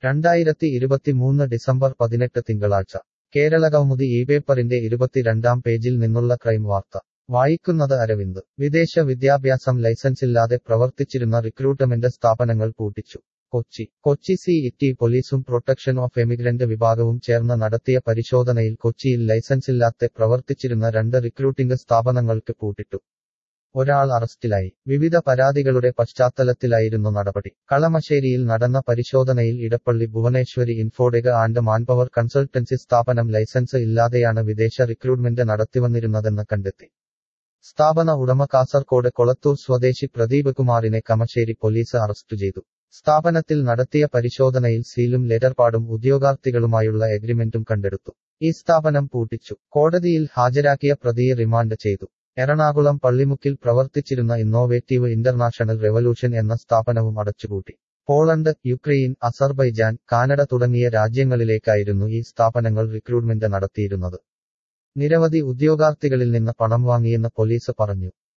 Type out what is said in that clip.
രണ്ടായിരത്തി ഇരുപത്തിമൂന്ന് ഡിസംബർ പതിനെട്ട് തിങ്കളാഴ്ച കേരളകൗമുദി ഈ പേപ്പറിന്റെ ഇരുപത്തിരണ്ടാം പേജിൽ നിന്നുള്ള ക്രൈം വാർത്ത വായിക്കുന്നത് അരവിന്ദ് വിദേശ വിദ്യാഭ്യാസം ലൈസൻസില്ലാതെ പ്രവർത്തിച്ചിരുന്ന റിക്രൂട്ട്മെന്റ് സ്ഥാപനങ്ങൾ പൂട്ടിച്ചു കൊച്ചി കൊച്ചി സി ഇറ്റി പോലീസും പ്രൊട്ടക്ഷൻ ഓഫ് എമിഗ്രന്റ് വിഭാഗവും ചേർന്ന് നടത്തിയ പരിശോധനയിൽ കൊച്ചിയിൽ ലൈസൻസില്ലാതെ പ്രവർത്തിച്ചിരുന്ന രണ്ട് റിക്രൂട്ടിംഗ് സ്ഥാപനങ്ങൾക്ക് പൂട്ടിട്ടു ഒരാൾ അറസ്റ്റിലായി വിവിധ പരാതികളുടെ പശ്ചാത്തലത്തിലായിരുന്നു നടപടി കളമശ്ശേരിയിൽ നടന്ന പരിശോധനയിൽ ഇടപ്പള്ളി ഭുവനേശ്വരി ഇൻഫോഡെക ആൻഡ് മാൻപവർ കൺസൾട്ടൻസി സ്ഥാപനം ലൈസൻസ് ഇല്ലാതെയാണ് വിദേശ റിക്രൂട്ട്മെന്റ് നടത്തിവന്നിരുന്നതെന്ന് കണ്ടെത്തി സ്ഥാപന ഉടമ കാസർകോട് കൊളത്തൂർ സ്വദേശി പ്രദീപ് കുമാറിനെ കമശ്ശേരി പോലീസ് അറസ്റ്റ് ചെയ്തു സ്ഥാപനത്തിൽ നടത്തിയ പരിശോധനയിൽ സീലും ലെറ്റർപാടും ഉദ്യോഗാർത്ഥികളുമായുള്ള എഗ്രിമെന്റും കണ്ടെടുത്തു ഈ സ്ഥാപനം പൂട്ടിച്ചു കോടതിയിൽ ഹാജരാക്കിയ പ്രതിയെ റിമാൻഡ് ചെയ്തു എറണാകുളം പള്ളിമുക്കിൽ പ്രവർത്തിച്ചിരുന്ന ഇന്നോവേറ്റീവ് ഇന്റർനാഷണൽ റെവല്യൂഷൻ എന്ന സ്ഥാപനവും അടച്ചുപൂട്ടി പോളണ്ട് യുക്രൈൻ അസർബൈജാൻ കാനഡ തുടങ്ങിയ രാജ്യങ്ങളിലേക്കായിരുന്നു ഈ സ്ഥാപനങ്ങൾ റിക്രൂട്ട്മെന്റ് നടത്തിയിരുന്നത് നിരവധി ഉദ്യോഗാർത്ഥികളിൽ നിന്ന് പണം വാങ്ങിയെന്ന് പോലീസ് പറഞ്ഞു